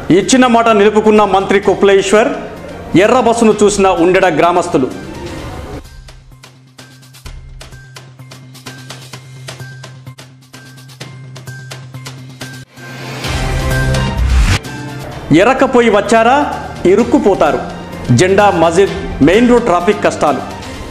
ఇచ్చిన మాట నిలుపుకున్న మంత్రి కొప్పులేశ్వర్ ఎర్ర బస్సును చూసిన ఉండెడ గ్రామస్తులు ఎరకపోయి వచ్చారా ఇరుక్కుపోతారు జెండా మజిద్ మెయిన్ రోడ్ ట్రాఫిక్ కష్టాలు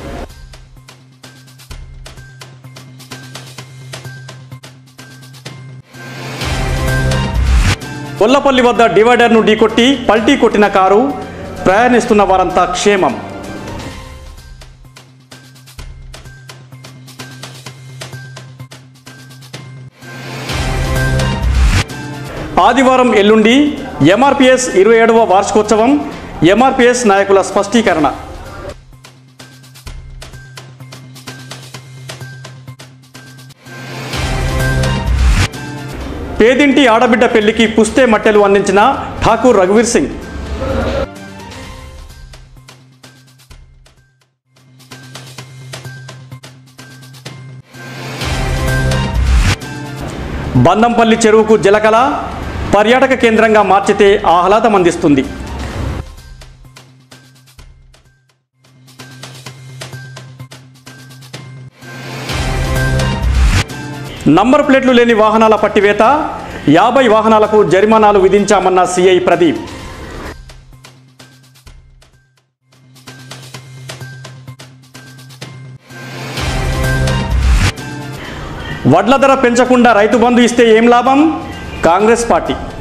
కొల్లపల్లి వద్ద డివైడర్ను ఢీకొట్టి పల్టీ కొట్టిన కారు ప్రయాణిస్తున్న వారంతా క్షేమం ఆదివారం ఎల్లుండి ఎంఆర్పిఎస్ ఇరవై ఏడవ వార్షికోత్సవం ఎంఆర్పిఎస్ నాయకుల స్పష్టీకరణ పేదింటి ఆడబిడ్డ పెళ్లికి పుస్తే మట్టెలు అందించిన ఠాకూర్ రఘువీర్ సింగ్ బందంపల్లి చెరువుకు జలకళ పర్యాటక కేంద్రంగా మార్చితే ఆహ్లాదం అందిస్తుంది నంబర్ ప్లేట్లు లేని వాహనాల పట్టివేత యాభై వాహనాలకు జరిమానాలు విధించామన్న సిఐ ప్రదీప్ వడ్ల ధర పెంచకుండా రైతు బంధు ఇస్తే ఏం లాభం కాంగ్రెస్ పార్టీ